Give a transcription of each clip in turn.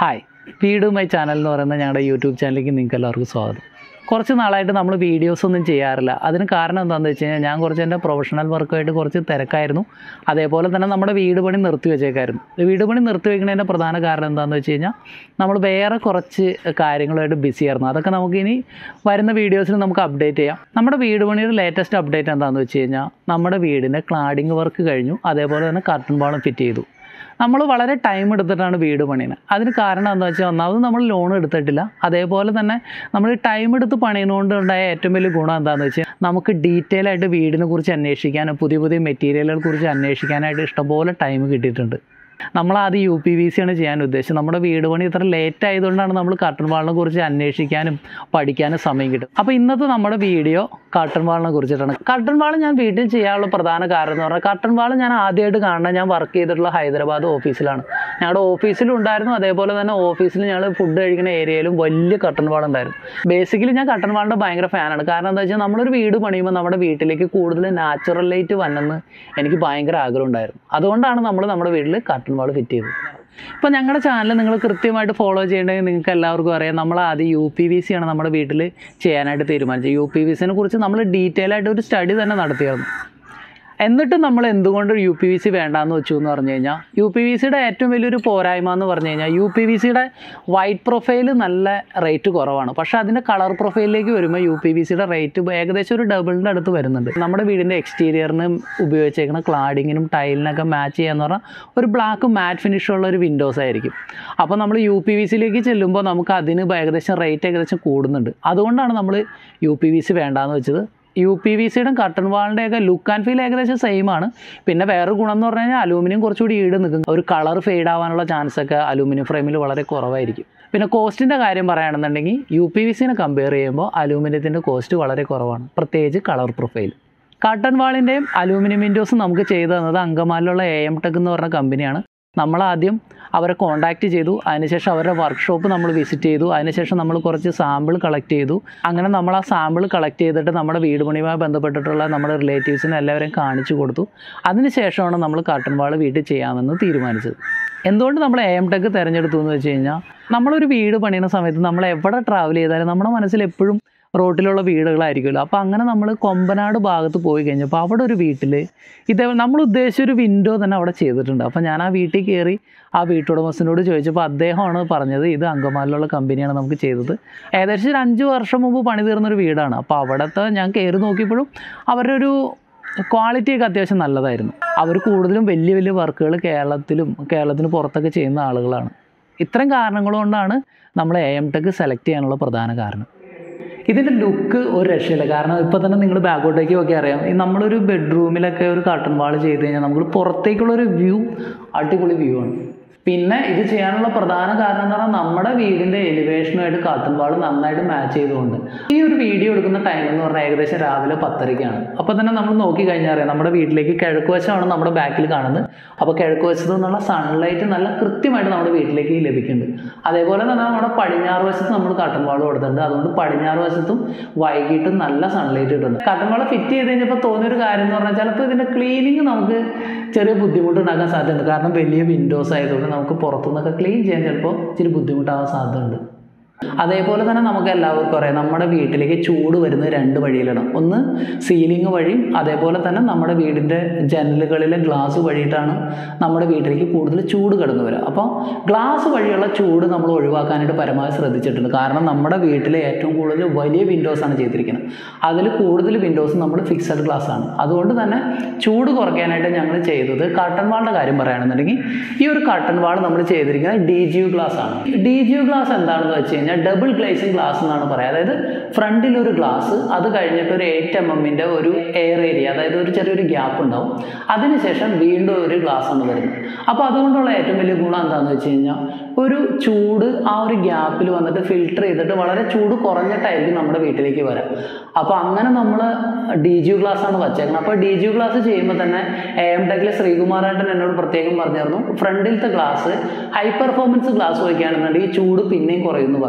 hi വീട് my channel എന്ന് പറയുന്ന ഞങ്ങളുടെ യൂട്യൂബ് ചാനലിലേക്ക് നിങ്ങൾക്ക് എല്ലാവർക്കും സ്വാഗതം കുറച്ച് നാളായിട്ട് നമ്മൾ വീഡിയോസ് ഒന്നും ചെയ്യാറില്ല അതിന് കാരണം എന്താണെന്ന് വെച്ച് കഴിഞ്ഞാൽ ഞാൻ കുറച്ച് എൻ്റെ പ്രൊഫഷണൽ വർക്കുമായിട്ട് കുറച്ച് തിരക്കായിരുന്നു അതേപോലെ തന്നെ നമ്മുടെ വീട് പണി നിർത്തി വെച്ചേക്കായിരുന്നു ഈ വീട് പണി നിർത്തി വെക്കുന്നതിൻ്റെ പ്രധാന കാരണം എന്താണെന്ന് വെച്ച് കഴിഞ്ഞാൽ നമ്മൾ വേറെ കുറച്ച് കാര്യങ്ങളുമായിട്ട് ബിസി ആയിരുന്നു അതൊക്കെ നമുക്ക് ഇനി വരുന്ന വീഡിയോസിൽ നമുക്ക് അപ്ഡേറ്റ് ചെയ്യാം നമ്മുടെ വീട് പണിയുടെ ലേറ്റസ്റ്റ് അപ്ഡേറ്റ് എന്താണെന്ന് വെച്ച് കഴിഞ്ഞാൽ നമ്മുടെ വീടിൻ്റെ ക്ലാഡിങ് വർക്ക് കഴിഞ്ഞു അതേപോലെ തന്നെ കർട്ടൻ വാളും ഫിറ്റ് ചെയ്തു നമ്മൾ വളരെ ടൈം എടുത്തിട്ടാണ് വീട് പണിയുന്നത് അതിന് കാരണം എന്താ വെച്ചാൽ ഒന്നാമത് നമ്മൾ ലോൺ എടുത്തിട്ടില്ല അതേപോലെ തന്നെ നമ്മൾ ടൈം എടുത്ത് പണിയുന്നതുകൊണ്ട് ഉണ്ടായ ഏറ്റവും വലിയ ഗുണം എന്താണെന്ന് വെച്ചാൽ നമുക്ക് ഡീറ്റെയിൽ ആയിട്ട് വീടിനെ കുറിച്ച് അന്വേഷിക്കാനും പുതിയ പുതിയ മെറ്റീരിയലുകളെ കുറിച്ച് അന്വേഷിക്കാനായിട്ട് ഇഷ്ടംപോലെ ടൈം കിട്ടിയിട്ടുണ്ട് നമ്മൾ ആദ്യം യു പി വി സി ആണ് ചെയ്യാൻ ഉദ്ദേശിച്ചത് നമ്മുടെ വീട് പണി ഇത്ര ലേറ്റ് ആയതുകൊണ്ടാണ് നമ്മൾ കർട്ടൻ വാളിനെ കുറിച്ച് അന്വേഷിക്കാനും പഠിക്കാനും സമയം കിട്ടും അപ്പോൾ ഇന്നത്തെ നമ്മുടെ വീഡിയോ കർട്ടൻ വാളിനെ കുറിച്ചിട്ടാണ് കർട്ടൻ വാൾ ഞാൻ വീട്ടിൽ ചെയ്യാനുള്ള പ്രധാന കാരണം എന്ന് പറഞ്ഞാൽ കർട്ടൻ വാൾ ഞാൻ ആദ്യമായിട്ട് കാണുന്നത് ഞാൻ വർക്ക് ചെയ്തിട്ടുള്ള ഹൈദരാബാദ് ഓഫീസിലാണ് ഞങ്ങളുടെ ഓഫീസിലും ഉണ്ടായിരുന്നു അതേപോലെ തന്നെ ഓഫീസിൽ ഞങ്ങൾ ഫുഡ് കഴിക്കുന്ന ഏരിയയിലും വലിയ കർട്ടൻ വാൾ ഉണ്ടായിരുന്നു ബേസിക്കലി ഞാൻ കർട്ടൻ വാളിൻ്റെ ഭയങ്കര ഫാനാണ് കാരണം എന്താ വെച്ചാൽ നമ്മളൊരു വീട് പണിയുമ്പോൾ നമ്മുടെ വീട്ടിലേക്ക് കൂടുതൽ നാച്ചുറൽ ലൈറ്റ് വന്നെന്ന് എനിക്ക് ഭയങ്കര ആഗ്രഹം ഉണ്ടായിരുന്നു അതുകൊണ്ടാണ് നമ്മൾ നമ്മുടെ വീട്ടിൽ കർട്ടൻ വാൾ ഫിറ്റ് ചെയ്തത് ഇപ്പോൾ ഞങ്ങളുടെ ചാനൽ നിങ്ങൾ കൃത്യമായിട്ട് ഫോളോ ചെയ്യേണ്ടത് നിങ്ങൾക്ക് എല്ലാവർക്കും അറിയാം നമ്മൾ ആദ്യം യു പി വി സി ആണ് നമ്മുടെ വീട്ടിൽ ചെയ്യാനായിട്ട് തീരുമാനിച്ചത് യു പി വി സിനെ കുറിച്ച് നമ്മൾ ഡീറ്റെയിൽ ആയിട്ട് ഒരു സ്റ്റഡി തന്നെ നടത്തിയായിരുന്നു എന്നിട്ട് നമ്മൾ എന്തുകൊണ്ട് യു പി വി സി വേണ്ടാന്ന് വെച്ചു എന്ന് പറഞ്ഞു കഴിഞ്ഞാൽ യു പി വി സിയുടെ ഏറ്റവും വലിയൊരു പോരായ്മ എന്ന് പറഞ്ഞു കഴിഞ്ഞാൽ യു പി വി സിയുടെ വൈറ്റ് പ്രൊഫൈൽ നല്ല റേറ്റ് കുറവാണ് പക്ഷേ അതിൻ്റെ കളർ പ്രൊഫൈലിലേക്ക് വരുമ്പോൾ യു പി വി സിയുടെ റേറ്റ് ഏകദേശം ഒരു ഡബിളിൻ്റെ അടുത്ത് വരുന്നുണ്ട് നമ്മുടെ വീടിൻ്റെ എക്സ്റ്റീരിയറിന് ഉപയോഗിച്ചേക്കുന്ന ക്ലാഡിങ്ങിനും ടൈലിനൊക്കെ മാച്ച് ചെയ്യാന്ന് പറഞ്ഞാൽ ഒരു ബ്ലാക്ക് മാറ്റ് ഫിനിഷ് ഉള്ള ഒരു വിൻഡോസ് ആയിരിക്കും അപ്പോൾ നമ്മൾ യു പി വി സിയിലേക്ക് ചെല്ലുമ്പോൾ നമുക്ക് അതിന് ഏകദേശം റേറ്റ് ഏകദേശം കൂടുന്നുണ്ട് അതുകൊണ്ടാണ് നമ്മൾ യു പി വി സി വേണ്ടാന്ന് വെച്ചത് യു പി വി സിയുടെ കട്ടൺ വാളിൻ്റെയൊക്കെ ലുക്ക് ആൻഡ് ഫീൽ ഏകദേശം സെയിം ആണ് പിന്നെ വേറൊരു ഗുണം എന്ന് പറഞ്ഞു കഴിഞ്ഞാൽ അലൂമിനിയം കുറച്ചുകൂടി ഈട് നിൽക്കും ഒരു കളർ ഫെയ്ഡ് ആവാനുള്ള ചാൻസ് ഒക്കെ അലൂമിനിയം ഫ്രെയിമിൽ വളരെ കുറവായിരിക്കും പിന്നെ കോസ്റ്റിൻ്റെ കാര്യം പറയുകയാണെന്നുണ്ടെങ്കിൽ യു പി വി സിനെ കമ്പയർ ചെയ്യുമ്പോൾ അലൂമിനിയത്തിൻ്റെ കോസ്റ്റ് വളരെ കുറവാണ് പ്രത്യേകിച്ച് കളർ പ്രൊഫൈൽ കാട്ടൺ വാളിൻ്റെയും അലൂമിനിയം വിൻഡോസും നമുക്ക് ചെയ്തു തന്നത് അങ്കമാലിലുള്ള എ എം ടെക് എന്ന് പറഞ്ഞ കമ്പനിയാണ് നമ്മളാദ്യം അവരെ കോൺടാക്റ്റ് ചെയ്തു അതിനുശേഷം അവരുടെ വർക്ക്ഷോപ്പ് നമ്മൾ വിസിറ്റ് ചെയ്തു അതിനുശേഷം നമ്മൾ കുറച്ച് സാമ്പിൾ കളക്ട് ചെയ്തു അങ്ങനെ നമ്മൾ ആ സാമ്പിൾ കളക്ട് ചെയ്തിട്ട് നമ്മുടെ വീട് പണിയുമായി ബന്ധപ്പെട്ടിട്ടുള്ള നമ്മുടെ റിലേറ്റീവ്സിനെ എല്ലാവരെയും കാണിച്ചു കൊടുത്തു അതിനുശേഷമാണ് നമ്മൾ കർട്ടൻ വാൾ വീട്ടിൽ ചെയ്യാമെന്ന് തീരുമാനിച്ചത് എന്തുകൊണ്ട് നമ്മൾ എ എം ടെക് തിരഞ്ഞെടുത്തു എന്ന് വെച്ച് കഴിഞ്ഞാൽ നമ്മളൊരു വീട് പണിയുന്ന സമയത്ത് നമ്മൾ എവിടെ ട്രാവൽ ചെയ്താലും നമ്മുടെ മനസ്സിൽ എപ്പോഴും റോട്ടിലുള്ള വീടുകളായിരിക്കുമല്ലോ അപ്പോൾ അങ്ങനെ നമ്മൾ കൊമ്പനാട് ഭാഗത്ത് പോയി കഴിഞ്ഞപ്പോൾ അവിടെ ഒരു വീട്ടിൽ ഇതേ നമ്മൾ ഉദ്ദേശിച്ച ഒരു വിൻഡോ തന്നെ അവിടെ ചെയ്തിട്ടുണ്ട് അപ്പോൾ ഞാൻ ആ വീട്ടിൽ കയറി ആ വീട്ടുടമസ്ഥനോട് ചോദിച്ചപ്പോൾ അദ്ദേഹമാണ് പറഞ്ഞത് ഇത് അങ്കമാലിലുള്ള കമ്പനിയാണ് നമുക്ക് ചെയ്തത് ഏകദേശം ഒരു അഞ്ച് വർഷം മുമ്പ് പണി തീർന്നൊരു വീടാണ് അപ്പോൾ അവിടുത്തെ ഞാൻ കയറി നോക്കിയപ്പോഴും അവരുടെ ഒരു ക്വാളിറ്റിയൊക്കെ അത്യാവശ്യം നല്ലതായിരുന്നു അവർ കൂടുതലും വലിയ വലിയ വർക്കുകൾ കേരളത്തിലും കേരളത്തിന് പുറത്തൊക്കെ ചെയ്യുന്ന ആളുകളാണ് ഇത്തരം കാരണങ്ങൾ കൊണ്ടാണ് നമ്മൾ എ എം ടെക് സെലക്ട് ചെയ്യാനുള്ള പ്രധാന കാരണം ഇതിൻ്റെ ലുക്ക് ഒരു രക്ഷയില്ല കാരണം ഇപ്പോൾ തന്നെ നിങ്ങൾ ബാക്കോട്ടേക്ക് ഒക്കെ അറിയാം ഈ നമ്മളൊരു ബെഡ്റൂമിലൊക്കെ ഒരു കർട്ടൻ വാൾ ചെയ്ത് കഴിഞ്ഞാൽ നമുക്ക് പുറത്തേക്കുള്ള ഒരു വ്യൂ അടിപൊളി വ്യൂ ആണ് പിന്നെ ഇത് ചെയ്യാനുള്ള പ്രധാന കാരണം എന്ന് പറഞ്ഞാൽ നമ്മുടെ വീടിൻ്റെ എലിവേഷനുമായിട്ട് കർട്ടൻ വാൾ നന്നായിട്ട് മാച്ച് ചെയ്തുകൊണ്ട് ഈ ഒരു വീഡിയോ എടുക്കുന്ന ടൈം എന്ന് പറഞ്ഞാൽ ഏകദേശം രാവിലെ പത്തരയ്ക്കാണ് അപ്പോൾ തന്നെ നമ്മൾ നോക്കി കഴിഞ്ഞാൽ അറിയാം നമ്മുടെ വീട്ടിലേക്ക് കിഴക്ക് വശമാണ് നമ്മുടെ ബാക്കിൽ കാണുന്നത് അപ്പോൾ കിഴക്ക് വശത്ത് നിന്നുള്ള സൺലൈറ്റ് നല്ല കൃത്യമായിട്ട് നമ്മുടെ വീട്ടിലേക്ക് ലഭിക്കുന്നുണ്ട് അതേപോലെ തന്നെ നമ്മുടെ പടിഞ്ഞാറ് വശത്ത് നമ്മൾ കട്ടൻ വാൾ കൊടുത്തിട്ടുണ്ട് അതുകൊണ്ട് പടിഞ്ഞാറ് വശത്തും വൈകിട്ടും നല്ല സൺലൈറ്റ് കിട്ടുന്നുണ്ട് കട്ടൻ വാൾ ഫിറ്റ് ചെയ്ത് കഴിഞ്ഞപ്പോൾ തോന്നിയൊരു കാര്യം എന്ന് പറഞ്ഞാൽ ചിലപ്പോൾ ഇതിൻ്റെ ക്ലീനിങ് നമുക്ക് ചെറിയ ബുദ്ധിമുട്ട് ഉണ്ടാക്കാൻ സാധ്യതയുണ്ട് കാരണം വലിയ വിൻഡോസ് ആയതുകൊണ്ട് നമുക്ക് പുറത്തുനിന്നൊക്കെ ക്ലീൻ ചെയ്യാൻ ചിലപ്പോൾ ഇച്ചിരി ബുദ്ധിമുട്ടാവാൻ സാധ്യതയുണ്ട് അതേപോലെ തന്നെ നമുക്ക് എല്ലാവർക്കും അറിയാം നമ്മുടെ വീട്ടിലേക്ക് ചൂട് വരുന്നത് രണ്ട് വഴിയിലാണ് ഒന്ന് സീലിംഗ് വഴിയും അതേപോലെ തന്നെ നമ്മുടെ വീടിൻ്റെ ജനലുകളിലെ ഗ്ലാസ് വഴിയിട്ടാണ് നമ്മുടെ വീട്ടിലേക്ക് കൂടുതൽ ചൂട് കടന്നു വരിക അപ്പോൾ ഗ്ലാസ് വഴിയുള്ള ചൂട് നമ്മൾ ഒഴിവാക്കാനായിട്ട് പരമാവധി ശ്രദ്ധിച്ചിട്ടുണ്ട് കാരണം നമ്മുടെ വീട്ടിലെ ഏറ്റവും കൂടുതൽ വലിയ വിൻഡോസാണ് ചെയ്തിരിക്കുന്നത് അതിൽ കൂടുതൽ വിൻഡോസ് നമ്മൾ ഫിക്സഡ് ഗ്ലാസ് ആണ് അതുകൊണ്ട് തന്നെ ചൂട് കുറയ്ക്കാനായിട്ട് ഞങ്ങൾ ചെയ്തത് കർട്ടൻ വാളിൻ്റെ കാര്യം പറയുകയാണെന്നുണ്ടെങ്കിൽ ഈ ഒരു കർട്ടൻ വാൾ നമ്മൾ ചെയ്തിരിക്കുന്നത് ഡി ജി യു ഗ്ലാസ് ആണ് ഡി ജി യു ഗ്ലാസ് എന്താണെന്ന് വെച്ച് കഴിഞ്ഞാൽ ഡബിൾ ഗ്ലേസിംഗ് ഗ്ലാസ് എന്നാണ് പറയുക അതായത് ഫ്രണ്ടിൽ ഒരു ഗ്ലാസ് അത് കഴിഞ്ഞിട്ട് ഒരു എയ്റ്റ് എം എമ്മിൻ്റെ ഒരു എയർ ഏരിയ അതായത് ഒരു ചെറിയൊരു ഗ്യാപ്പ് ഉണ്ടാവും അതിനുശേഷം വീണ്ടും ഒരു ഗ്ലാസ് ആണ് വരുന്നത് അപ്പോൾ അതുകൊണ്ടുള്ള ഏറ്റവും വലിയ ഗുണം എന്താണെന്ന് വെച്ച് കഴിഞ്ഞാൽ ഒരു ചൂട് ആ ഒരു ഗ്യാപ്പിൽ വന്നിട്ട് ഫിൽട്ടർ ചെയ്തിട്ട് വളരെ ചൂട് കുറഞ്ഞിട്ടായിരിക്കും നമ്മുടെ വീട്ടിലേക്ക് വരാം അപ്പോൾ അങ്ങനെ നമ്മൾ ഡി ജി ഗ്ലാസ് ആണ് വച്ചേക്കുന്നത് അപ്പോൾ ഡി ജി ഗ്ലാസ് ചെയ്യുമ്പോൾ തന്നെ എ എം ടെക്കിലെ ശ്രീകുമാരേട്ടൻ എന്നോട് പ്രത്യേകം പറഞ്ഞിരുന്നു ഫ്രണ്ടിലത്തെ ഗ്ലാസ് ഹൈ പെർഫോമൻസ് ഗ്ലാസ് വയ്ക്കുകയാണെന്നുണ്ടെങ്കിൽ ചൂട് പിന്നെയും കുറയുമെന്ന് പറഞ്ഞു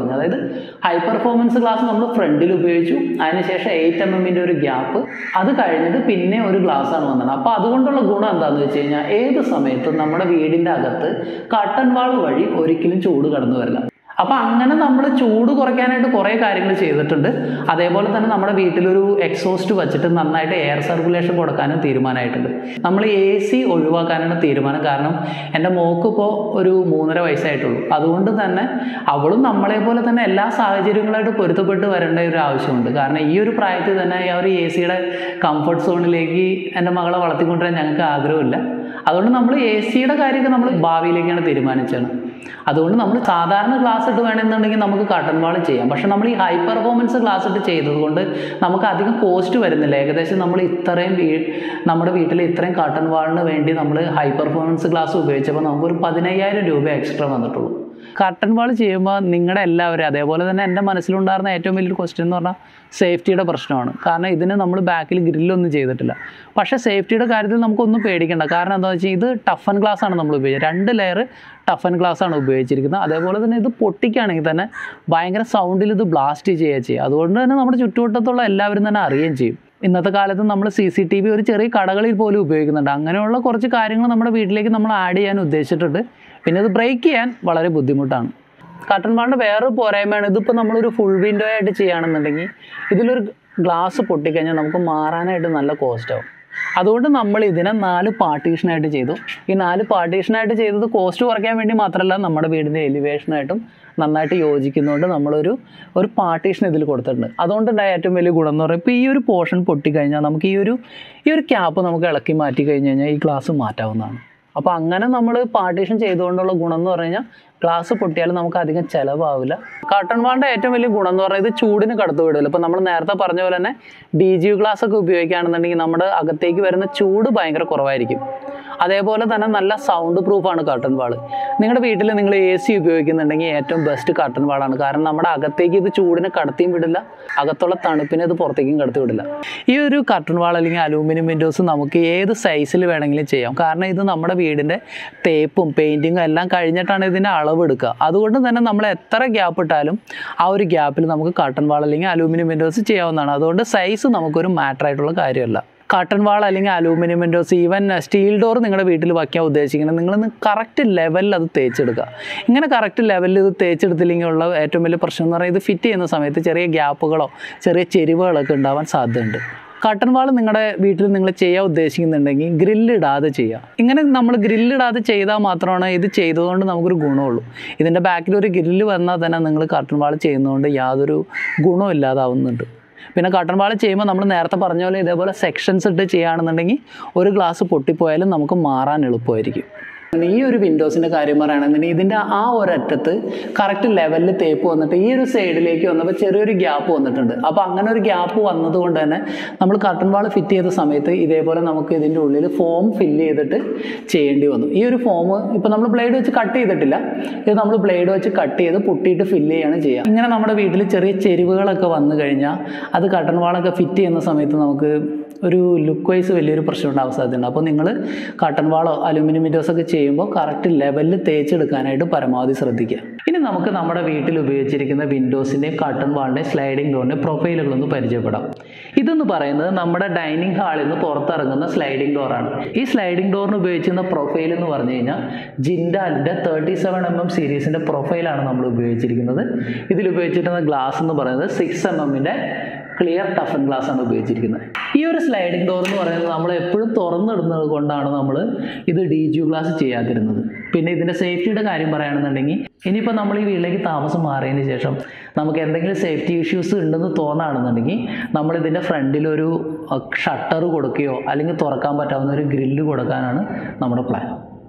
പറഞ്ഞു അതായത് ഹൈ പെർഫോമൻസ് ഗ്ലാസ് നമ്മൾ ഫ്രണ്ടിൽ ഉപയോഗിച്ചു അതിനുശേഷം എയ്റ്റ് എം എമ്മിൻ്റെ ഒരു ഗ്യാപ്പ് അത് കഴിഞ്ഞിട്ട് പിന്നെ ഒരു ഗ്ലാസ് ആണ് വന്നത് അപ്പോൾ അതുകൊണ്ടുള്ള ഗുണം എന്താണെന്ന് വെച്ച് കഴിഞ്ഞാൽ ഏത് സമയത്തും നമ്മുടെ വീടിൻ്റെ അകത്ത് കട്ടൻ വാൾ വഴി ഒരിക്കലും ചൂട് കടന്നു വരില്ല അപ്പോൾ അങ്ങനെ നമ്മൾ ചൂട് കുറയ്ക്കാനായിട്ട് കുറേ കാര്യങ്ങൾ ചെയ്തിട്ടുണ്ട് അതേപോലെ തന്നെ നമ്മുടെ വീട്ടിലൊരു എക്സോസ്റ്റ് വെച്ചിട്ട് നന്നായിട്ട് എയർ സർക്കുലേഷൻ കൊടുക്കാനും തീരുമാനമായിട്ടുണ്ട് നമ്മൾ എ സി ഒഴിവാക്കാനാണ് തീരുമാനം കാരണം എൻ്റെ മോക്ക് ഇപ്പോൾ ഒരു മൂന്നര വയസ്സായിട്ടുള്ളൂ അതുകൊണ്ട് തന്നെ അവളും നമ്മളെ പോലെ തന്നെ എല്ലാ സാഹചര്യങ്ങളായിട്ട് പൊരുത്തപ്പെട്ട് വരേണ്ട ഒരു ആവശ്യമുണ്ട് കാരണം ഈ ഒരു പ്രായത്തിൽ തന്നെ ആ ഒരു എ സിയുടെ കംഫർട്ട് സോണിലേക്ക് എൻ്റെ മകളെ വളർത്തിക്കൊണ്ടുവരാൻ ഞങ്ങൾക്ക് ആഗ്രഹമില്ല അതുകൊണ്ട് നമ്മൾ എ സിയുടെ കാര്യമൊക്കെ നമ്മൾ ഭാവിയിലേക്കാണ് തീരുമാനിച്ചത് അതുകൊണ്ട് നമ്മൾ സാധാരണ ഗ്ലാസ് ഇട്ട് വേണമെന്നുണ്ടെങ്കിൽ നമുക്ക് കട്ടൺ വാൾ ചെയ്യാം പക്ഷെ നമ്മൾ ഈ ഹൈ പെർഫോമൻസ് ഗ്ലാസ് ഇട്ട് ചെയ്തതുകൊണ്ട് നമുക്ക് അധികം കോസ്റ്റ് വരുന്നില്ല ഏകദേശം നമ്മൾ ഇത്രയും വീ നമ്മുടെ വീട്ടിൽ ഇത്രയും കട്ടൺ വാളിന് വേണ്ടി നമ്മൾ ഹൈ പെർഫോമൻസ് ഗ്ലാസ് ഉപയോഗിച്ചപ്പോൾ നമുക്കൊരു പതിനയ്യായിരം രൂപ എക്സ്ട്രാ വന്നിട്ടുള്ളൂ കട്ടൺ വാൾ ചെയ്യുമ്പോൾ നിങ്ങളുടെ എല്ലാവരും അതേപോലെ തന്നെ എൻ്റെ മനസ്സിലുണ്ടായിരുന്ന ഏറ്റവും വലിയൊരു ക്വസ്റ്റ്യൻ എന്ന് പറഞ്ഞാൽ സേഫ്റ്റിയുടെ പ്രശ്നമാണ് കാരണം ഇതിന് നമ്മൾ ബാക്കിൽ ഗ്രില്ലൊന്നും ചെയ്തിട്ടില്ല പക്ഷേ സേഫ്റ്റിയുടെ കാര്യത്തിൽ നമുക്കൊന്നും പേടിക്കേണ്ട കാരണം എന്താണെന്ന് വെച്ചാൽ ഇത് ടഫൻ ഗ്ലാസ് ആണ് നമ്മൾ ഉപയോഗിച്ചത് രണ്ട് ലെയർ ടഫൻ ഗ്ലാസ് ആണ് ഉപയോഗിച്ചിരിക്കുന്നത് അതേപോലെ തന്നെ ഇത് പൊട്ടിക്കുകയാണെങ്കിൽ തന്നെ ഭയങ്കര സൗണ്ടിൽ ഇത് ബ്ലാസ്റ്റ് ചെയ്യുക ചെയ്യുക അതുകൊണ്ട് തന്നെ നമ്മുടെ ചുറ്റുവട്ടത്തുള്ള എല്ലാവരും തന്നെ അറിയുകയും ചെയ്യും ഇന്നത്തെ കാലത്ത് നമ്മൾ സി സി ടി വി ഒരു ചെറിയ കടകളിൽ പോലും ഉപയോഗിക്കുന്നുണ്ട് അങ്ങനെയുള്ള കുറച്ച് കാര്യങ്ങൾ നമ്മുടെ വീട്ടിലേക്ക് നമ്മൾ ആഡ് ചെയ്യാൻ ഉദ്ദേശിച്ചിട്ടുണ്ട് പിന്നെ ഇത് ബ്രേക്ക് ചെയ്യാൻ വളരെ ബുദ്ധിമുട്ടാണ് കട്ടൺ വാളിൻ്റെ വേറൊരു പോരായ്മയാണ് ഇതിപ്പോൾ നമ്മളൊരു ഫുൾ വിൻഡോ ആയിട്ട് ചെയ്യുകയാണെന്നുണ്ടെങ്കിൽ ഇതിലൊരു ഗ്ലാസ് പൊട്ടിക്കഴിഞ്ഞാൽ നമുക്ക് മാറാനായിട്ട് നല്ല കോസ്റ്റ് ആവും അതുകൊണ്ട് നമ്മൾ ഇതിനെ നാല് പാർട്ടീഷനായിട്ട് ചെയ്തു ഈ നാല് പാർട്ടീഷനായിട്ട് ചെയ്തത് കോസ്റ്റ് കുറയ്ക്കാൻ വേണ്ടി മാത്രമല്ല നമ്മുടെ വീടിൻ്റെ എലിവേഷനായിട്ടും നന്നായിട്ട് യോജിക്കുന്നതുകൊണ്ട് നമ്മളൊരു ഒരു പാർട്ടീഷൻ ഇതിൽ കൊടുത്തിട്ടുണ്ട് അതുകൊണ്ടുണ്ടായ ഏറ്റവും വലിയ ഗുണം എന്ന് പറയുമ്പോൾ ഇപ്പോൾ ഈ ഒരു പോർഷൻ പൊട്ടിക്കഴിഞ്ഞാൽ നമുക്ക് ഈ ഒരു ഈ ഒരു ക്യാപ്പ് നമുക്ക് ഇളക്കി മാറ്റി കഴിഞ്ഞ് കഴിഞ്ഞാൽ ഈ ഗ്ലാസ് മാറ്റാവുന്നതാണ് അപ്പോൾ അങ്ങനെ നമ്മൾ പാർട്ടീഷൻ ചെയ്തുകൊണ്ടുള്ള ഗുണം എന്ന് പറഞ്ഞു കഴിഞ്ഞാൽ ഗ്ലാസ് പൊട്ടിയാലും നമുക്ക് അധികം ചിലവാവില്ല കട്ടൺ വാളിൻ്റെ ഏറ്റവും വലിയ ഗുണം എന്ന് പറയുന്നത് ഇത് ചൂടിന് കടത്തു വിടില്ല ഇപ്പോൾ നമ്മൾ നേരത്തെ പറഞ്ഞ പോലെ തന്നെ ഡി ജി ഗ്ലാസ് ഒക്കെ ഉപയോഗിക്കുകയാണെന്നുണ്ടെങ്കിൽ നമ്മുടെ അകത്തേക്ക് വരുന്ന ചൂട് ഭയങ്കര കുറവായിരിക്കും അതേപോലെ തന്നെ നല്ല സൗണ്ട് പ്രൂഫാണ് കട്ടൺ വാൾ നിങ്ങളുടെ വീട്ടിൽ നിങ്ങൾ എ സി ഉപയോഗിക്കുന്നുണ്ടെങ്കിൽ ഏറ്റവും ബെസ്റ്റ് കട്ടൺ വാളാണ് കാരണം നമ്മുടെ അകത്തേക്ക് ഇത് ചൂടിനെ കടത്തിയും വിടില്ല അകത്തുള്ള തണുപ്പിനെ ഇത് പുറത്തേക്കും കടത്തി വിടില്ല ഈ ഒരു കട്ടൺ വാൾ അല്ലെങ്കിൽ അലൂമിനിയം വിൻഡോസ് നമുക്ക് ഏത് സൈസിൽ വേണമെങ്കിലും ചെയ്യാം കാരണം ഇത് നമ്മുടെ വീടിൻ്റെ തേപ്പും പെയിൻറ്റിങ്ങും എല്ലാം കഴിഞ്ഞിട്ടാണ് ഇതിൻ്റെ അളവ് എടുക്കുക അതുകൊണ്ട് തന്നെ നമ്മൾ എത്ര ഗ്യാപ്പ് ഇട്ടാലും ആ ഒരു ഗ്യാപ്പിൽ നമുക്ക് കട്ടൺ വാൾ അല്ലെങ്കിൽ അലൂമിനിയം വിൻഡോസ് ചെയ്യാവുന്നതാണ് അതുകൊണ്ട് സൈസ് നമുക്കൊരു മാറ്റർ ആയിട്ടുള്ള കാര്യമല്ല കട്ടൺ വാൾ അല്ലെങ്കിൽ aluminium windows even steel door നിങ്ങളുടെ വീട്ടിൽ വയ്ക്കാൻ ഉദ്ദേശിക്കുന്നത് നിങ്ങളൊന്ന് കറക്റ്റ് ലെവലിൽ അത് തേച്ചെടുക്കുക ഇങ്ങനെ കറക്റ്റ് ലെവലിൽ ഇത് തേച്ചെടുത്തില്ലെങ്കിൽ ഉള്ള ഏറ്റവും വലിയ പ്രശ്നം എന്ന് പറയുന്നത് ഇത് ഫിറ്റ് ചെയ്യുന്ന സമയത്ത് ചെറിയ ഗ്യാപ്പുകളോ ചെറിയ ചെരിവുകളൊക്കെ ഉണ്ടാവാൻ സാധ്യതയുണ്ട് കട്ടൺ വാൾ നിങ്ങളുടെ വീട്ടിൽ നിങ്ങൾ ചെയ്യാൻ ഉദ്ദേശിക്കുന്നുണ്ടെങ്കിൽ ഗ്രില്ലിടാതെ ചെയ്യുക ഇങ്ങനെ നമ്മൾ ഗ്രില്ലിടാതെ ചെയ്താൽ മാത്രമാണ് ഇത് ചെയ്തതുകൊണ്ട് നമുക്കൊരു ഗുണമുള്ളൂ ഇതിൻ്റെ ബാക്കിൽ ഒരു ഗ്രില്ല് വന്നാൽ തന്നെ നിങ്ങൾ കട്ടൺ വാൾ ചെയ്യുന്നതുകൊണ്ട് യാതൊരു ഗുണവും ഇല്ലാതാവുന്നുണ്ട് പിന്നെ കട്ടൺ വാൾ ചെയ്യുമ്പോൾ നമ്മൾ നേരത്തെ പറഞ്ഞ പോലെ ഇതേപോലെ സെക്ഷൻസ് ഇട്ട് ചെയ്യുകയാണെന്നുണ്ടെങ്കിൽ ഒരു ഗ്ലാസ് പൊട്ടിപ്പോയാലും നമുക്ക് മാറാൻ എളുപ്പമായിരിക്കും ഈ ഒരു വിൻഡോസിൻ്റെ കാര്യം പറയുകയാണെന്നുണ്ടെങ്കിൽ ഇതിൻ്റെ ആ ഒരറ്റത്ത് കറക്റ്റ് ലെവലിൽ തേപ്പ് വന്നിട്ട് ഈ ഒരു സൈഡിലേക്ക് വന്നപ്പോൾ ചെറിയൊരു ഗ്യാപ്പ് വന്നിട്ടുണ്ട് അപ്പോൾ അങ്ങനെ ഒരു ഗ്യാപ്പ് വന്നതുകൊണ്ട് തന്നെ നമ്മൾ കട്ടൺ വാൾ ഫിറ്റ് ചെയ്ത സമയത്ത് ഇതേപോലെ നമുക്ക് ഇതിൻ്റെ ഉള്ളിൽ ഫോം ഫില്ല് ചെയ്തിട്ട് ചെയ്യേണ്ടി വന്നു ഈ ഒരു ഫോം ഇപ്പോൾ നമ്മൾ ബ്ലേഡ് വെച്ച് കട്ട് ചെയ്തിട്ടില്ല ഇത് നമ്മൾ ബ്ലേഡ് വെച്ച് കട്ട് ചെയ്ത് പൊട്ടിയിട്ട് ഫില്ല് ചെയ്യാണ് ചെയ്യുക ഇങ്ങനെ നമ്മുടെ വീട്ടിൽ ചെറിയ ചെരിവുകളൊക്കെ വന്നു കഴിഞ്ഞാൽ അത് കട്ടൺ വാളൊക്കെ ഫിറ്റ് ചെയ്യുന്ന സമയത്ത് നമുക്ക് ഒരു ലുക്ക് വൈസ് വലിയൊരു പ്രശ്നം ഉണ്ടാവാൻ സാധ്യതയുണ്ട് അപ്പോൾ നിങ്ങൾ കട്ടൺ വാളോ അലുമിനിയം വിൻഡോസ് ഒക്കെ ചെയ്യുമ്പോൾ കറക്റ്റ് ലെവലിൽ തേച്ചെടുക്കാനായിട്ട് പരമാവധി ശ്രദ്ധിക്കുക ഇനി നമുക്ക് നമ്മുടെ വീട്ടിൽ ഉപയോഗിച്ചിരിക്കുന്ന വിൻഡോസിൻ്റെ കട്ടൺ വാളിൻ്റെ സ്ലൈഡിംഗ് ഡോറിൻ്റെ പ്രൊഫൈലുകളൊന്ന് പരിചയപ്പെടാം ഇതെന്ന് പറയുന്നത് നമ്മുടെ ഡൈനിങ് ഹാളിൽ നിന്ന് പുറത്തിറങ്ങുന്ന സ്ലൈഡിംഗ് ഡോറാണ് ഈ സ്ലൈഡിംഗ് ഡോറിന് ഉപയോഗിച്ചിരുന്ന പ്രൊഫൈൽ എന്ന് പറഞ്ഞു കഴിഞ്ഞാൽ ജിൻഡാലിൻ്റെ തേർട്ടി സെവൻ എം എം സീരീസിൻ്റെ പ്രൊഫൈലാണ് നമ്മൾ ഉപയോഗിച്ചിരിക്കുന്നത് ഇതിൽ ഉപയോഗിച്ചിരുന്ന ഗ്ലാസ് എന്ന് പറയുന്നത് സിക്സ് എം എമ്മിൻ്റെ ക്ലിയർ ടഫൻ ഗ്ലാസ് ആണ് ഉപയോഗിച്ചിരിക്കുന്നത് ഈ ഒരു സ്ലൈഡിംഗ് ഡോർ എന്ന് പറയുന്നത് നമ്മൾ എപ്പോഴും തുറന്നിടുന്നത് കൊണ്ടാണ് നമ്മൾ ഇത് ഡി ജി ഗ്ലാസ് ചെയ്യാതിരുന്നത് പിന്നെ ഇതിൻ്റെ സേഫ്റ്റിയുടെ കാര്യം പറയുകയാണെന്നുണ്ടെങ്കിൽ ഇനിയിപ്പോൾ നമ്മൾ ഈ വീട്ടിലേക്ക് താമസം മാറിയതിന് ശേഷം നമുക്ക് എന്തെങ്കിലും സേഫ്റ്റി ഇഷ്യൂസ് ഉണ്ടെന്ന് തോന്നുകയാണെന്നുണ്ടെങ്കിൽ നമ്മൾ ഇതിൻ്റെ ഫ്രണ്ടിൽ ഒരു ഷട്ടർ കൊടുക്കുകയോ അല്ലെങ്കിൽ തുറക്കാൻ പറ്റാവുന്ന ഒരു ഗ്രില്ല് കൊടുക്കാനാണ് നമ്മുടെ പ്ലാൻ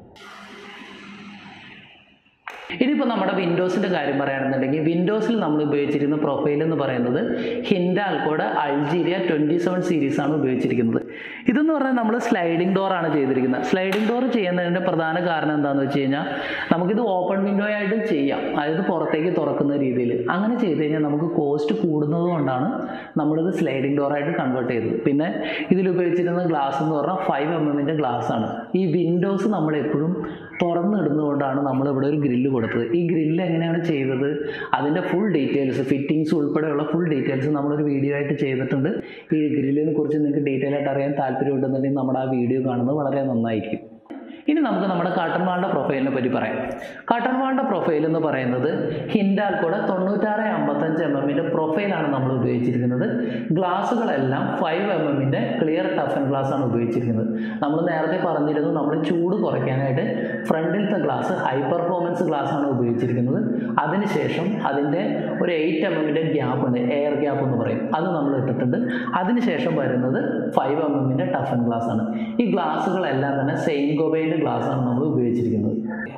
ഇനിയിപ്പോൾ നമ്മുടെ വിൻഡോസിൻ്റെ കാര്യം പറയുകയാണെന്നുണ്ടെങ്കിൽ വിൻഡോസിൽ നമ്മൾ ഉപയോഗിച്ചിരിക്കുന്ന പ്രൊഫൈൽ എന്ന് പറയുന്നത് ഹിൻഡാൽക്കോടെ അൾജീരിയ ട്വൻറ്റി സെവൻ സീരീസാണ് ഉപയോഗിച്ചിരിക്കുന്നത് ഇതെന്ന് പറഞ്ഞാൽ നമ്മൾ സ്ലൈഡിംഗ് ഡോറാണ് ചെയ്തിരിക്കുന്നത് സ്ലൈഡിംഗ് ഡോർ ചെയ്യുന്നതിൻ്റെ പ്രധാന കാരണം എന്താണെന്ന് വെച്ച് കഴിഞ്ഞാൽ നമുക്കിത് ഓപ്പൺ വിൻഡോ ആയിട്ടും ചെയ്യാം അതായത് പുറത്തേക്ക് തുറക്കുന്ന രീതിയിൽ അങ്ങനെ ചെയ്ത് കഴിഞ്ഞാൽ നമുക്ക് കോസ്റ്റ് കൂടുന്നത് കൊണ്ടാണ് നമ്മളിത് സ്ലൈഡിംഗ് ഡോറായിട്ട് കൺവേർട്ട് ചെയ്തത് പിന്നെ ഇതിൽ ഉപയോഗിച്ചിരുന്ന ഗ്ലാസ് എന്ന് പറഞ്ഞാൽ ഫൈവ് എം എമ്മിൻ്റെ ഗ്ലാസ് ആണ് ഈ വിൻഡോസ് നമ്മൾ എപ്പോഴും തുറന്നിടുന്നതുകൊണ്ടാണ് നമ്മൾ ഇവിടെ ഒരു ഗ്രില്ല് കൊടുത്തത് ഈ ഗ്രില്ല് എങ്ങനെയാണ് ചെയ്തത് അതിൻ്റെ ഫുൾ ഡീറ്റെയിൽസ് ഫിറ്റിങ്സ് ഉൾപ്പെടെയുള്ള ഫുൾ ഡീറ്റെയിൽസ് നമ്മളൊരു വീഡിയോ ആയിട്ട് ചെയ്തിട്ടുണ്ട് ഈ ഗ്രില്ലിനെ കുറിച്ച് നിങ്ങൾക്ക് ഡീറ്റെയിൽ ആയിട്ട് അറിയാൻ താല്പര്യമുണ്ടെന്നുണ്ടെങ്കിൽ നമ്മുടെ ആ വീഡിയോ കാണുന്നത് വളരെ നന്നായിരിക്കും ഇനി നമുക്ക് നമ്മുടെ കാട്ടൺ വാളിൻ്റെ പ്രൊഫൈലിനെ പറ്റി പറയാം കാട്ടൺ വാളിൻ്റെ പ്രൊഫൈൽ എന്ന് പറയുന്നത് ഹിൻഡാൽക്കോടെ തൊണ്ണൂറ്റാറ് അമ്പത്തഞ്ച് എം എമ്മിൻ്റെ പ്രൊഫൈലാണ് നമ്മൾ ഉപയോഗിച്ചിരിക്കുന്നത് ഗ്ലാസ്സുകളെല്ലാം ഫൈവ് എം എമ്മിൻ്റെ ക്ലിയർ ടഫൻ ഗ്ലാസ് ആണ് ഉപയോഗിച്ചിരിക്കുന്നത് നമ്മൾ നേരത്തെ പറഞ്ഞിരുന്നു നമ്മൾ ചൂട് കുറയ്ക്കാനായിട്ട് ഫ്രണ്ടിലത്തെ ഗ്ലാസ് ഹൈ പെർഫോമൻസ് ഗ്ലാസ് ആണ് ഉപയോഗിച്ചിരിക്കുന്നത് അതിനുശേഷം അതിൻ്റെ ഒരു എയ്റ്റ് എം എമ്മിൻ്റെ ഗ്യാപ്പ് ഉണ്ട് എയർ ഗ്യാപ്പ് എന്ന് പറയും അത് നമ്മൾ ഇട്ടിട്ടുണ്ട് അതിനുശേഷം വരുന്നത് ഫൈവ് എം എമ്മിൻ്റെ ടഫൻ ഗ്ലാസ് ആണ് ഈ ഗ്ലാസ്സുകളെല്ലാം തന്നെ സെയിം ഗോബൈൻ്റെ ഗ്ലാസ് ആണ് നമ്മൾ ഉപയോഗിച്ചിരിക്കുന്നത്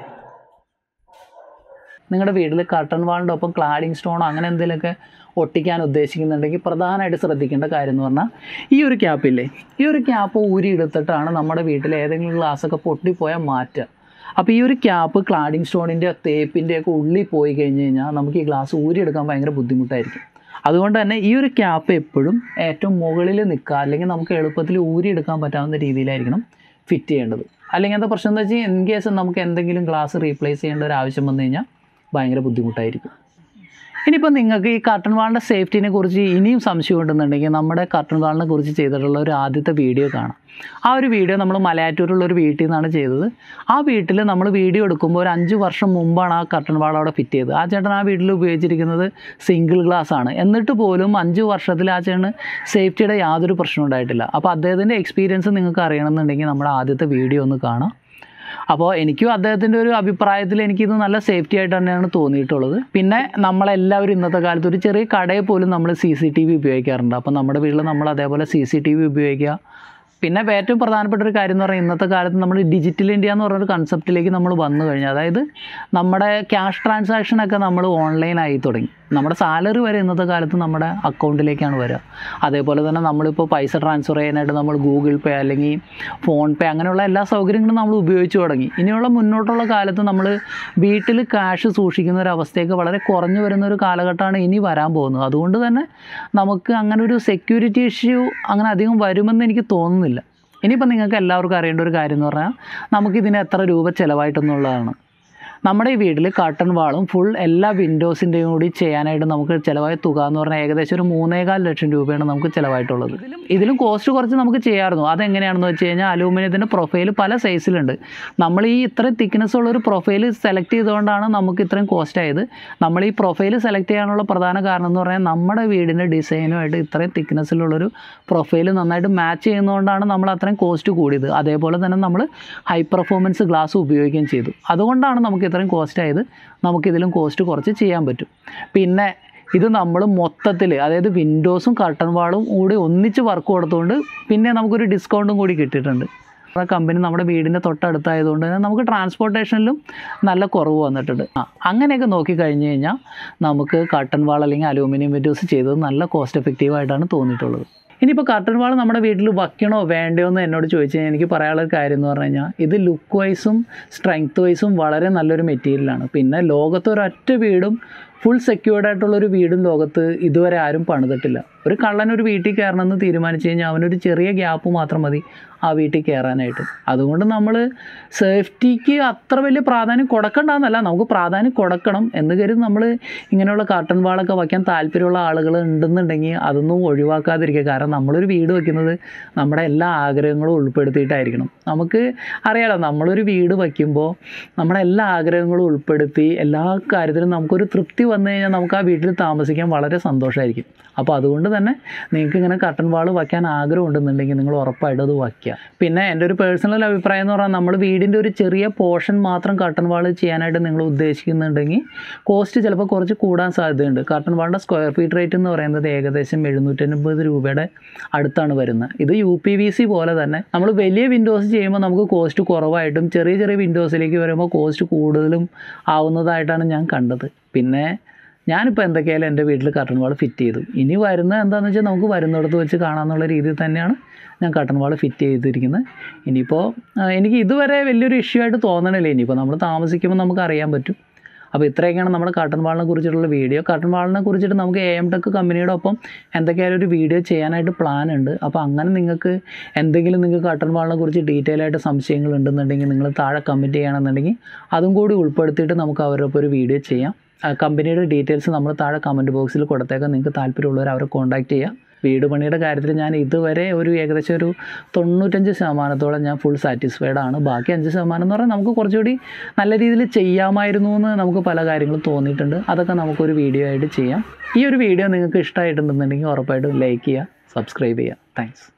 നിങ്ങളുടെ വീട്ടിൽ കർട്ടൺ വാളിൻ്റെ ഒപ്പം ക്ലാഡിങ് സ്റ്റോണോ അങ്ങനെ എന്തെങ്കിലുമൊക്കെ ഒട്ടിക്കാൻ ഉദ്ദേശിക്കുന്നുണ്ടെങ്കിൽ പ്രധാനമായിട്ട് ശ്രദ്ധിക്കേണ്ട കാര്യം എന്ന് പറഞ്ഞാൽ ഈ ഒരു ക്യാപ്പില്ലേ ഈ ഒരു ക്യാപ്പ് ഊരി എടുത്തിട്ടാണ് നമ്മുടെ വീട്ടിൽ ഏതെങ്കിലും ഗ്ലാസ്സൊക്കെ പൊട്ടിപ്പോയാൽ മാറ്റുക അപ്പോൾ ഈ ഒരു ക്യാപ്പ് ക്ലാഡിങ് സ്റ്റോണിൻ്റെ തേപ്പിൻ്റെ ഒക്കെ ഉള്ളിൽ പോയി കഴിഞ്ഞ് കഴിഞ്ഞാൽ നമുക്ക് ഈ ഗ്ലാസ് ഊരിയെടുക്കാൻ ഭയങ്കര ബുദ്ധിമുട്ടായിരിക്കും അതുകൊണ്ട് തന്നെ ഈ ഒരു ക്യാപ്പ് എപ്പോഴും ഏറ്റവും മുകളിൽ നിൽക്കുക അല്ലെങ്കിൽ നമുക്ക് എളുപ്പത്തിൽ ഊരിയെടുക്കാൻ പറ്റാവുന്ന രീതിയിലായിരിക്കണം ഫിറ്റ് ചെയ്യേണ്ടത് അല്ലെങ്കിൽ എന്താ പ്രശ്നം എന്താ വെച്ചാൽ ഇൻ കേസ് നമുക്ക് എന്തെങ്കിലും ഗ്ലാസ് റീപ്ലേസ് ചെയ്യേണ്ട ഒരു ആവശ്യം വന്നു കഴിഞ്ഞാൽ ഭയങ്കര ബുദ്ധിമുട്ടായിരിക്കും ഇനിയിപ്പോൾ നിങ്ങൾക്ക് ഈ കർട്ടൺ വാളിൻ്റെ സേഫ്റ്റിനെ കുറിച്ച് ഇനിയും സംശയം ഉണ്ടെന്നുണ്ടെങ്കിൽ നമ്മുടെ കർട്ടൺ വാളിനെ കുറിച്ച് ചെയ്തിട്ടുള്ള ഒരു ആദ്യത്തെ വീഡിയോ കാണാം ആ ഒരു വീഡിയോ നമ്മൾ മലയാറ്റൂരുള്ള ഒരു വീട്ടിൽ നിന്നാണ് ചെയ്തത് ആ വീട്ടിൽ നമ്മൾ വീഡിയോ എടുക്കുമ്പോൾ ഒരു അഞ്ച് വർഷം മുമ്പാണ് ആ കർട്ടൺ വാൾ അവിടെ ഫിറ്റ് ചെയ്തത് ആ ചേട്ടൻ ആ വീട്ടിൽ ഉപയോഗിച്ചിരിക്കുന്നത് സിംഗിൾ ഗ്ലാസ് ആണ് എന്നിട്ട് പോലും അഞ്ച് വർഷത്തിൽ ആ ചേട്ടന് സേഫ്റ്റിയുടെ യാതൊരു പ്രശ്നം ഉണ്ടായിട്ടില്ല അപ്പോൾ അദ്ദേഹത്തിൻ്റെ എക്സ്പീരിയൻസ് നിങ്ങൾക്ക് അറിയണമെന്നുണ്ടെങ്കിൽ നമ്മുടെ ആദ്യത്തെ വീഡിയോ ഒന്ന് കാണാം അപ്പോൾ എനിക്കും അദ്ദേഹത്തിൻ്റെ ഒരു അഭിപ്രായത്തിൽ എനിക്കിത് നല്ല സേഫ്റ്റി ആയിട്ട് തന്നെയാണ് തോന്നിയിട്ടുള്ളത് പിന്നെ നമ്മളെല്ലാവരും ഇന്നത്തെ കാലത്ത് ഒരു ചെറിയ കടയിൽ പോലും നമ്മൾ സി സി ടി വി ഉപയോഗിക്കാറുണ്ട് അപ്പോൾ നമ്മുടെ വീട്ടിൽ നമ്മൾ അതേപോലെ സി സി ടി വി ഉപയോഗിക്കുക പിന്നെ ഏറ്റവും പ്രധാനപ്പെട്ട ഒരു കാര്യം എന്ന് പറഞ്ഞാൽ ഇന്നത്തെ കാലത്ത് നമ്മൾ ഡിജിറ്റൽ ഇന്ത്യ എന്ന് പറഞ്ഞൊരു കൺസെപ്റ്റിലേക്ക് നമ്മൾ വന്നു കഴിഞ്ഞു അതായത് നമ്മുടെ ക്യാഷ് ട്രാൻസാക്ഷനൊക്കെ നമ്മൾ ഓൺലൈനായി തുടങ്ങി നമ്മുടെ സാലറി വരെ ഇന്നത്തെ കാലത്ത് നമ്മുടെ അക്കൗണ്ടിലേക്കാണ് വരിക അതേപോലെ തന്നെ നമ്മളിപ്പോൾ പൈസ ട്രാൻസ്ഫർ ചെയ്യാനായിട്ട് നമ്മൾ ഗൂഗിൾ പേ അല്ലെങ്കിൽ ഫോൺ പേ അങ്ങനെയുള്ള എല്ലാ സൗകര്യങ്ങളും നമ്മൾ ഉപയോഗിച്ച് തുടങ്ങി ഇനിയുള്ള മുന്നോട്ടുള്ള കാലത്ത് നമ്മൾ വീട്ടിൽ ക്യാഷ് സൂക്ഷിക്കുന്ന ഒരു അവസ്ഥയൊക്കെ വളരെ കുറഞ്ഞു വരുന്ന ഒരു കാലഘട്ടമാണ് ഇനി വരാൻ പോകുന്നത് അതുകൊണ്ട് തന്നെ നമുക്ക് അങ്ങനെ ഒരു സെക്യൂരിറ്റി ഇഷ്യൂ അങ്ങനെ അധികം വരുമെന്ന് എനിക്ക് തോന്നുന്നില്ല ഇനിയിപ്പോൾ നിങ്ങൾക്ക് എല്ലാവർക്കും അറിയേണ്ട ഒരു കാര്യം എന്ന് പറഞ്ഞാൽ നമുക്കിതിന് എത്ര രൂപ ചിലവായിട്ടെന്നുള്ളതാണ് നമ്മുടെ ഈ വീട്ടിൽ കർട്ടൺ വാളും ഫുൾ എല്ലാ വിൻഡോസിൻ്റെയും കൂടി ചെയ്യാനായിട്ട് നമുക്ക് ചിലവായ തുക എന്ന് പറഞ്ഞാൽ ഏകദേശം ഒരു മൂന്നേകാൽ ലക്ഷം രൂപയാണ് നമുക്ക് ചിലവായിട്ടുള്ളത് ഇതിലും ഇതിലും കോസ്റ്റ് കുറച്ച് നമുക്ക് ചെയ്യാമായിരുന്നു അതെങ്ങനെയാണെന്ന് വെച്ച് കഴിഞ്ഞാൽ അലൂമിനിയത്തിൻ്റെ പ്രൊഫൈൽ പല സൈസിലുണ്ട് നമ്മൾ ഈ ഇത്രയും തിക്നെസ് ഉള്ള ഒരു പ്രൊഫൈൽ സെലക്ട് ചെയ്തുകൊണ്ടാണ് നമുക്ക് ഇത്രയും കോസ്റ്റ് ആയത് നമ്മൾ ഈ പ്രൊഫൈൽ സെലക്ട് ചെയ്യാനുള്ള പ്രധാന കാരണം എന്ന് പറഞ്ഞാൽ നമ്മുടെ വീടിൻ്റെ ഡിസൈനുമായിട്ട് ഇത്രയും തിക്നെസ്സിലുള്ളൊരു പ്രൊഫൈൽ നന്നായിട്ട് മാച്ച് ചെയ്യുന്നതുകൊണ്ടാണ് നമ്മൾ അത്രയും കോസ്റ്റ് കൂടിയത് അതേപോലെ തന്നെ നമ്മൾ ഹൈ പെർഫോമൻസ് ഗ്ലാസ് ഉപയോഗിക്കുകയും ചെയ്തു അതുകൊണ്ടാണ് നമുക്ക് ഇത്രയും കോസ്റ്റ് ആയത് നമുക്കിതിലും കോസ്റ്റ് കുറച്ച് ചെയ്യാൻ പറ്റും പിന്നെ ഇത് നമ്മൾ മൊത്തത്തിൽ അതായത് വിൻഡോസും കർട്ടൺ വാളും കൂടി ഒന്നിച്ച് വർക്ക് കൊടുത്തുകൊണ്ട് പിന്നെ നമുക്കൊരു ഡിസ്കൗണ്ടും കൂടി കിട്ടിയിട്ടുണ്ട് ആ കമ്പനി നമ്മുടെ വീടിൻ്റെ തൊട്ടടുത്തായതുകൊണ്ട് തന്നെ നമുക്ക് ട്രാൻസ്പോർട്ടേഷനിലും നല്ല കുറവ് വന്നിട്ടുണ്ട് ആ അങ്ങനെയൊക്കെ നോക്കി കഴിഞ്ഞ് കഴിഞ്ഞാൽ നമുക്ക് കർട്ടൺ വാൾ അല്ലെങ്കിൽ അലൂമിനിയം വിൻഡോസ് ചെയ്തത് നല്ല കോസ്റ്റ് എഫക്റ്റീവായിട്ടാണ് തോന്നിയിട്ടുള്ളത് ഇനിയിപ്പോൾ കർട്ടൻ വാൾ നമ്മുടെ വീട്ടിൽ വയ്ക്കണോ വേണ്ടയോ എന്ന് എന്നോട് ചോദിച്ചു കഴിഞ്ഞാൽ എനിക്ക് പറയാനുള്ള ഒരു കാര്യം എന്ന് പറഞ്ഞു കഴിഞ്ഞാൽ ഇത് ലുക്ക് വൈസും സ്ട്രെങ്ത് വൈസും വളരെ നല്ലൊരു മെറ്റീരിയലാണ് പിന്നെ ലോകത്ത് ഒരൊറ്റ വീടും ഫുൾ സെക്യൂർഡ് ആയിട്ടുള്ള ഒരു വീടും ലോകത്ത് ഇതുവരെ ആരും പണിതിട്ടില്ല ഒരു കള്ളൻ ഒരു വീട്ടിൽ കയറണമെന്ന് തീരുമാനിച്ചു കഴിഞ്ഞാൽ അവനൊരു ചെറിയ ഗ്യാപ്പ് മാത്രം മതി ആ വീട്ടിൽ കയറാനായിട്ട് അതുകൊണ്ട് നമ്മൾ സേഫ്റ്റിക്ക് അത്ര വലിയ പ്രാധാന്യം കൊടുക്കണ്ടെന്നല്ല നമുക്ക് പ്രാധാന്യം കൊടുക്കണം എന്ന് കരുതി നമ്മൾ ഇങ്ങനെയുള്ള കർട്ടൻ വാളൊക്കെ വയ്ക്കാൻ താല്പര്യമുള്ള ആളുകൾ ഉണ്ടെന്നുണ്ടെങ്കിൽ അതൊന്നും ഒഴിവാക്കാതിരിക്കുക കാരണം നമ്മളൊരു വീട് വയ്ക്കുന്നത് നമ്മുടെ എല്ലാ ആഗ്രഹങ്ങളും ഉൾപ്പെടുത്തിയിട്ടായിരിക്കണം നമുക്ക് അറിയാലോ നമ്മളൊരു വീട് വയ്ക്കുമ്പോൾ നമ്മുടെ എല്ലാ ആഗ്രഹങ്ങളും ഉൾപ്പെടുത്തി എല്ലാ കാര്യത്തിലും നമുക്കൊരു തൃപ്തി വന്നു കഴിഞ്ഞാൽ നമുക്ക് ആ വീട്ടിൽ താമസിക്കാൻ വളരെ സന്തോഷമായിരിക്കും അപ്പോൾ അതുകൊണ്ട് തന്നെ നിങ്ങൾക്ക് ഇങ്ങനെ കട്ടൺ വാൾ വയ്ക്കാൻ ആഗ്രഹം ഉണ്ടെന്നുണ്ടെങ്കിൽ നിങ്ങൾ ഉറപ്പായിട്ടും അത് വയ്ക്കുക പിന്നെ എൻ്റെ ഒരു പേഴ്സണൽ അഭിപ്രായം എന്ന് പറഞ്ഞാൽ നമ്മൾ വീടിൻ്റെ ഒരു ചെറിയ പോർഷൻ മാത്രം കട്ടൺ വാൾ ചെയ്യാനായിട്ട് നിങ്ങൾ ഉദ്ദേശിക്കുന്നുണ്ടെങ്കിൽ കോസ്റ്റ് ചിലപ്പോൾ കുറച്ച് കൂടാൻ സാധ്യതയുണ്ട് കട്ടൺ വാളിൻ്റെ സ്ക്വയർ ഫീറ്റ് റേറ്റ് എന്ന് പറയുന്നത് ഏകദേശം എഴുന്നൂറ്റൻപത് രൂപയുടെ അടുത്താണ് വരുന്നത് ഇത് യു പി വി സി പോലെ തന്നെ നമ്മൾ വലിയ വിൻഡോസ് ചെയ്യുമ്പോൾ നമുക്ക് കോസ്റ്റ് കുറവായിട്ടും ചെറിയ ചെറിയ വിൻഡോസിലേക്ക് വരുമ്പോൾ കോസ്റ്റ് കൂടുതലും ആവുന്നതായിട്ടാണ് ഞാൻ കണ്ടത് പിന്നെ ഞാനിപ്പോൾ എന്തൊക്കെയായാലും എൻ്റെ വീട്ടിൽ കർട്ടൻ വാൾ ഫിറ്റ് ചെയ്തു ഇനി വരുന്ന എന്താണെന്ന് വെച്ചാൽ നമുക്ക് വരുന്നിടത്ത് വെച്ച് കാണാമെന്നുള്ള രീതിയിൽ തന്നെയാണ് ഞാൻ കർട്ടൻ വാൾ ഫിറ്റ് ചെയ്തിരിക്കുന്നത് ഇനിയിപ്പോൾ ആ, എനിക്ക് ഇതുവരെ വലിയൊരു ഇഷ്യൂ ആയിട്ട് തോന്നണില്ല ഇനിയിപ്പോൾ നമ്മൾ താമസിക്കുമ്പോൾ നമുക്ക് അറിയാൻ പറ്റും അപ്പോൾ ഇത്രയൊക്കെയാണ് നമ്മുടെ കാട്ടൺ വാളിനെ കുറിച്ചിട്ടുള്ള വീഡിയോ കാട്ടൺ വാളിനെ കുറിച്ചിട്ട് നമുക്ക് എ എം ടെക് കമ്പനിയുടെ ഒപ്പം എന്തൊക്കെയായാലും ഒരു വീഡിയോ ചെയ്യാനായിട്ട് പ്ലാൻ ഉണ്ട് അപ്പോൾ അങ്ങനെ നിങ്ങൾക്ക് എന്തെങ്കിലും നിങ്ങൾക്ക് കാട്ടൺ വാളിനെ കുറിച്ച് ഡീറ്റെയിൽ ആയിട്ട് സംശയങ്ങൾ ഉണ്ടെന്നുണ്ടെങ്കിൽ നിങ്ങൾ താഴെ കമൻറ്റ് ചെയ്യണമെന്നുണ്ടെങ്കിൽ അതും കൂടി ഉൾപ്പെടുത്തിയിട്ട് നമുക്ക് അവരൊപ്പം ഒരു വീഡിയോ ചെയ്യാം ആ കമ്പനിയുടെ ഡീറ്റെയിൽസ് നമ്മൾ താഴെ കമൻറ്റ് ബോക്സിൽ കൊടുത്തേക്കാം നിങ്ങൾക്ക് താല്പര്യമുള്ളവർ അവരെ കോൺടാക്റ്റ് ചെയ്യാം വീട് പണിയുടെ കാര്യത്തിൽ ഞാൻ ഇതുവരെ ഒരു ഏകദേശം ഒരു തൊണ്ണൂറ്റഞ്ച് ശതമാനത്തോളം ഞാൻ ഫുൾ സാറ്റിസ്ഫൈഡ് ആണ് ബാക്കി അഞ്ച് ശതമാനം എന്ന് പറഞ്ഞാൽ നമുക്ക് കുറച്ചുകൂടി നല്ല രീതിയിൽ ചെയ്യാമായിരുന്നു എന്ന് നമുക്ക് പല കാര്യങ്ങളും തോന്നിയിട്ടുണ്ട് അതൊക്കെ നമുക്കൊരു വീഡിയോ ആയിട്ട് ചെയ്യാം ഈ ഒരു വീഡിയോ നിങ്ങൾക്ക് ഇഷ്ടമായിട്ടുണ്ടെന്നുണ്ടെങ്കിൽ ഉറപ്പായിട്ടും ലൈക്ക് ചെയ്യുക സബ്സ്ക്രൈബ് ചെയ്യുക താങ്ക്സ്